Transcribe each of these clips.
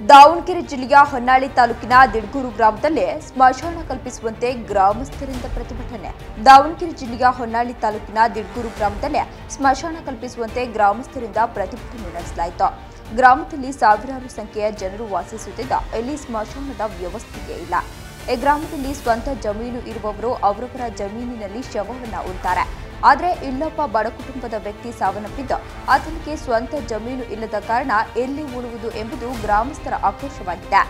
ದಾವಣಗೆರೆ ಜಿಲ್ಲೆಯ ಹೊನ್ನಾಳಿ ತಾಲೂಕಿನ ದಿಡ್ಗೂರು ಗ್ರಾಮದಲ್ಲಿ ಸ್ಮಶಾನ ಕಲ್ಪಿಸುವಂತೆ ಗ್ರಾಮಸ್ಥರಿಂದ ಪ್ರತಿಭಟನೆ ದಾವಣಗೆರೆ ಜಿಲ್ಲೆಯ ಹೊನ್ನಾಳಿ ತಾಲೂಕಿನ ದಿಡ್ಗೂರು ಗ್ರಾಮದಲ್ಲಿ ಸ್ಮಶಾನ ಕಲ್ಪಿಸುವಂತೆ ಗ್ರಾಮಸ್ಥರಿಂದ ಪ್ರತಿಭಟನೆ ನಡೆಸಲಾಯಿತು ಗ್ರಾಮದಲ್ಲಿ ಸಾವಿರಾರು ಸಂಖ್ಯೆಯ ಜನರು ವಾಸಿಸುತ್ತಿದ್ದ ಇಲ್ಲಿ ಸ್ಮಶಾನದ ವ್ಯವಸ್ಥೆಯೇ ಇಲ್ಲ ಈ ಗ್ರಾಮದಲ್ಲಿ ಸ್ವಂತ ಜಮೀನು ಇರುವವರು ಅವರವರ ಜಮೀನಿನಲ್ಲಿ ಶವವನ್ನ ಉಳ್ತಾರೆ ಆದರೆ ಇಲ್ಲೊಬ್ಬ ಬಡ ಕುಟುಂಬದ ವ್ಯಕ್ತಿ ಸಾವನ್ನಪ್ಪಿದ್ದು ಆತನಿಗೆ ಸ್ವಂತ ಜಮೀನು ಇಲ್ಲದ ಕಾರಣ ಎಲ್ಲಿ ಉಳುವುದು ಎಂಬುದು ಗ್ರಾಮಸ್ಥರ ಆಕ್ರೋಶವಾಗಿದೆ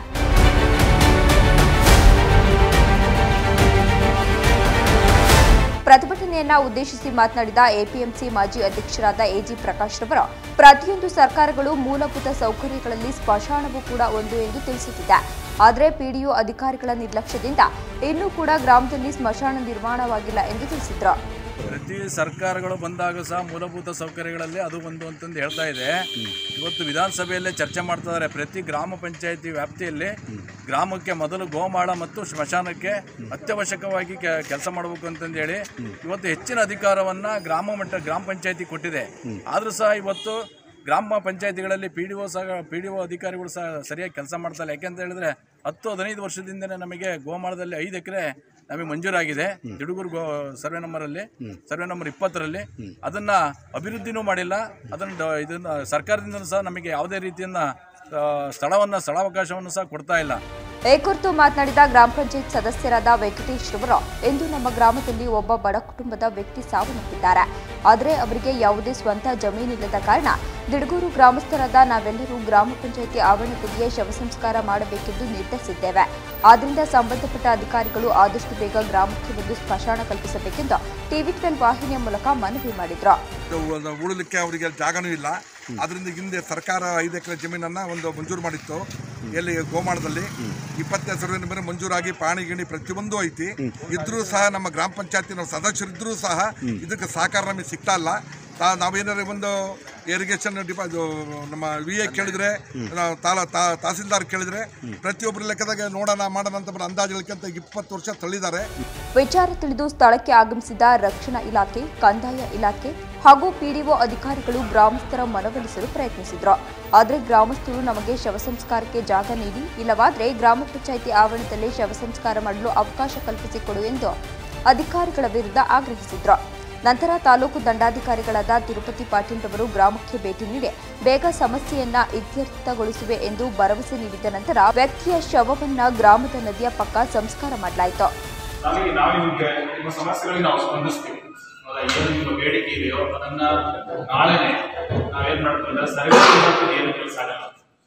ಪ್ರತಿಭಟನೆಯನ್ನ ಉದ್ದೇಶಿಸಿ ಮಾತನಾಡಿದ ಎಪಿಎಂಸಿ ಮಾಜಿ ಅಧ್ಯಕ್ಷರಾದ ಎಜಿ ಪ್ರಕಾಶ್ ರವರು ಪ್ರತಿಯೊಂದು ಸರ್ಕಾರಗಳು ಮೂಲಭೂತ ಸೌಕರ್ಯಗಳಲ್ಲಿ ಸ್ಮಶಾನವೂ ಕೂಡ ಒಂದು ಎಂದು ತಿಳಿಸುತ್ತಿದೆ ಆದರೆ ಪಿಡಿಒ ಅಧಿಕಾರಿಗಳ ನಿರ್ಲಕ್ಷ್ಯದಿಂದ ಇನ್ನೂ ಕೂಡ ಗ್ರಾಮದಲ್ಲಿ ಸ್ಮಶಾನ ನಿರ್ಮಾಣವಾಗಿಲ್ಲ ಎಂದು ತಿಳಿಸಿದ್ರು ಪ್ರತಿ ಸರ್ಕಾರಗಳು ಬಂದಾಗ ಸಹ ಮೂಲಭೂತ ಸೌಕರ್ಯಗಳಲ್ಲಿ ಅದು ಒಂದು ಅಂತಂದು ಹೇಳ್ತಾ ಇದೆ ಇವತ್ತು ವಿಧಾನಸಭೆಯಲ್ಲೇ ಚರ್ಚೆ ಮಾಡ್ತಾ ಇದ್ದಾರೆ ಪ್ರತಿ ಗ್ರಾಮ ಪಂಚಾಯತಿ ವ್ಯಾಪ್ತಿಯಲ್ಲಿ ಗ್ರಾಮಕ್ಕೆ ಮೊದಲು ಗೋಮಾಳ ಮತ್ತು ಸ್ಮಶಾನಕ್ಕೆ ಅತ್ಯವಶ್ಯಕವಾಗಿ ಕೆಲಸ ಮಾಡಬೇಕು ಅಂತಂದು ಹೇಳಿ ಇವತ್ತು ಹೆಚ್ಚಿನ ಅಧಿಕಾರವನ್ನ ಗ್ರಾಮ ಮಟ್ಟ ಗ್ರಾಮ ಪಂಚಾಯತಿ ಕೊಟ್ಟಿದೆ ಆದರೂ ಸಹ ಇವತ್ತು ಗ್ರಾಮ ಪಂಚಾಯತಿಗಳಲ್ಲಿ ಪಿ ಡಿ ಒ ಸಹ ಪಿ ಡಿ ಒ ಅಧಿಕಾರಿಗಳು ಸಹ ಸರಿಯಾಗಿ ಕೆಲಸ ಮಾಡ್ತಾ ಇಲ್ಲ ಯಾಕೆಂತ ಹೇಳಿದ್ರೆ ಹತ್ತು ಹದಿನೈದು ವರ್ಷದಿಂದನೇ ನಮಗೆ ಗೋಮಾಳದಲ್ಲಿ ಐದು ಎಕರೆ ನಮಗೆ ಮಂಜೂರಾಗಿದೆ ದಿಡುಗೂರು ಗೋ ಸರ್ವೆ ನಂಬರಲ್ಲಿ ಸರ್ವೆ ನಂಬರ್ ಇಪ್ಪತ್ತರಲ್ಲಿ ಅದನ್ನ ಅಭಿವೃದ್ಧಿನೂ ಮಾಡಿಲ್ಲ ಅದನ್ನು ಡ- ಇದನ್ನ ಸರ್ಕಾರದಿಂದ ಸಹ ನಮಗೆ ಯಾವುದೇ ರೀತಿಯನ್ನ ಆ, ಸ್ಥಳವನ್ನ ಸ್ಥಳಾವಕಾಶವನ್ನು ಸಹ ಕೊಡ್ತಾ ಇಲ್ಲ ಈ ಕುರಿತು ಮಾತನಾಡಿದ ಗ್ರಾಮ ಪಂಚಾಯತ್ ಸದಸ್ಯರಾದ ವೆಂಕಟೇಶ್ ರವರು ಇಂದು ನಮ್ಮ ಗ್ರಾಮದಲ್ಲಿ ಒಬ್ಬ ಬಡ ಕುಟುಂಬದ ವ್ಯಕ್ತಿ ಸಾವನ್ನಪ್ಪಿದ್ದಾರೆ ಆದರೆ ಅವರಿಗೆ ಯಾವುದೇ ಸ್ವಂತ ಜಮೀನಿಲ್ಲದ ಕಾರಣ ದಿಡಗೂರು ಗ್ರಾಮಸ್ಥರಾದ ನಾವೆಲ್ಲರೂ ಗ್ರಾಮ ಪಂಚಾಯಿತಿ ಆವರಣದಲ್ಲಿಯೇ ಶವ ಸಂಸ್ಕಾರ ಮಾಡಬೇಕೆಂದು ನಿರ್ಧರಿಸಿದ್ದೇವೆ ಆದ್ದರಿಂದ ಸಂಬಂಧಪಟ್ಟ ಅಧಿಕಾರಿಗಳು ಆದಷ್ಟು ಬೇಗ ಗ್ರಾಮಕ್ಕೆ ಒಂದು ಸ್ಮಶಾನ ಕಲ್ಪಿಸಬೇಕೆಂದು ಟಿವಿ ಟ್ವೆಲ್ ವಾಹಿನಿಯ ಮೂಲಕ ಮನವಿ ಮಾಡಿದ್ರು ಒಂದು ಉಳಲಿಕ್ಕೆ ಅವರಿಗೆ ಜಾಗನೂ ಇಲ್ಲ ಅದರಿಂದ ಹಿಂದೆ ಸರ್ಕಾರ ಐದು ಎಕರೆ ಜಮೀನನ್ನ ಒಂದು ಮಂಜೂರು ಮಾಡಿತ್ತು ಎಲ್ಲಿ ಗೋಮಾಳದಲ್ಲಿ ಇಪ್ಪತ್ತನೇ ಸರ್ವೆ ನಂಬರ್ ಮಂಜೂರಾಗಿ ಪಾಣಿ ಗಿಣಿ ಪ್ರತಿಯೊಂದು ಐತಿ ಇದ್ರೂ ಸಹ ನಮ್ಮ ಗ್ರಾಮ ಪಂಚಾಯತಿ ನಾವು ಸದಸ್ಯರಿದ್ರೂ ಸಹ ಇದಕ್ಕೆ ಸಹಕಾರ ನಮಗೆ ಸಿಗ್ತಾ ಇಲ್ಲ ತಾ- ನಾವೇನಾದ್ರೆ ಒಂದು ಇರಿಗೇಷನ್ ಡಿಪಾ ಇದು ನಮ್ಮ ವಿ ಎ ಕೇಳಿದ್ರೆ ನಾವು ತಾಲ ತಾ- ತಹಸೀಲ್ದಾರ್ ಕೇಳಿದ್ರೆ ಪ್ರತಿಯೊಬ್ಬರ ಲೆಕ್ಕದಾಗ ನೋಡೋಣ ಮಾಡೋಣ ಅಂತ ಬರೋ ಅಂದಾಜು ಹೇಳ್ಕೊಂತ ಇಪ್ಪತ್ತು ವರ್ಷ ತಳ್ಳಿದ್ದಾರೆ ವಿಚಾರ ತಿಳಿದು ಸ್ಥಳಕ್ಕೆ ಆಗಮಿಸಿದ ರಕ್ಷಣಾ ಇಲಾಖೆ ಕಂದಾಯ ಇಲಾಖೆ ಹಾಗೂ ಪಿಡಿಒ ಅಧಿಕಾರಿಗಳು ಗ್ರಾಮಸ್ಥರ ಮನವೊಲಿಸಲು ಪ್ರಯತ್ನಿಸಿದ್ರು ಆದರೆ ಗ್ರಾಮಸ್ಥರು ನಮಗೆ ಶವ ಸಂಸ್ಕಾರಕ್ಕೆ ಜಾಗ ನೀಡಿ ಇಲ್ಲವಾದರೆ ಗ್ರಾಮ ಪಂಚಾಯಿತಿ ಆವರಣದಲ್ಲೇ ಶವ ಸಂಸ್ಕಾರ ಮಾಡಲು ಅವಕಾಶ ಕಲ್ಪಿಸಿಕೊಡು ಎಂದು ಅಧಿಕಾರಿಗಳ ವಿರುದ್ಧ ಆಗ್ರಹಿಸಿದ್ರು ನಂತರ ತಾಲೂಕು ದಂಡಾಧಿಕಾರಿಗಳಾದ ತಿರುಪತಿ ಪಾಟೀಲ್ ರವರು ಗ್ರಾಮಕ್ಕೆ ಭೇಟಿ ನೀಡಿ ಬೇಗ ಸಮಸ್ಯೆಯನ್ನ ಇತ್ಯರ್ಥಗೊಳಿಸುವೆ ಎಂದು ಭರವಸೆ ನೀಡಿದ ನಂತರ ವ್ಯಕ್ತಿಯ ಶವವನ್ನ ಗ್ರಾಮದ ನದಿಯ ಪಕ್ಕ ಸಂಸ್ಕಾರ ಮಾಡಲಾಯಿತು ನಮಗೆ ನಾವು ನಿಮ್ಗೆ ನಿಮ್ಮ ಸಮಸ್ಯೆಗಳಿಗೆ ನಾವು ಸ್ಪಂದಿಸ್ತೀವಿ ಹೌದಾ ಏನು ನಿಮ್ಮ ಬೇಡಿಕೆ ಇದೆಯೋ ಅದನ್ನ ನಾಳೆನೆ ನಾವೇನ್ ಮಾಡ್ತೀವಿ ಅಂದ್ರೆ ಸರ್ವೆ ಇವತ್ತು ಏನು ಕೆಲಸ ಆಗಲ್ಲ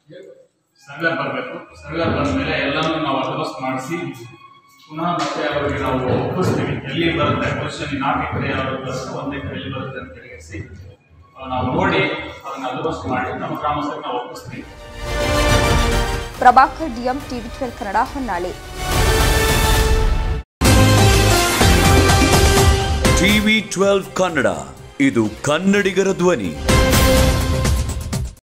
ಸರ್ವೇರ್ ಬರಬೇಕು ಸರ್ವೇರ್ ಬಂದ ಮೇಲೆ ಎಲ್ಲನೂ ನಾವು ಅಡ್ವಸ್ಟ್ ಮಾಡಿಸಿ ಪುನಃ ಮತ್ತೆ ಅವರಿಗೆ ನಾವು ಒಪ್ಪಿಸ್ತೀವಿ ಎಲ್ಲಿ ಬರುತ್ತೆ ಕ್ವಶನ್ ನಾಲ್ಕು ಎಕರೆ ಯಾವ್ದು ಬರುತ್ತೆ ಒಂದು ಎಕರೆ ಎಲ್ಲಿ ಬರುತ್ತೆ ಅಂತ ತಿಳಿಸಿ ನಾವು ನೋಡಿ ಅದನ್ನ ಅಡ್ವಸ್ಟ್ ಮಾಡಿ ನಮ್ಮ ಗ್ರಾಮಸ್ಥರಿಗೆ ನಾವು ಒಪ್ಪಿಸ್ತೀವಿ Prabhakar DM TV twelve Kannada Honnali TV twelve Kannada ಇದು ಕನ್ನಡಿಗರ ಧ್ವನಿ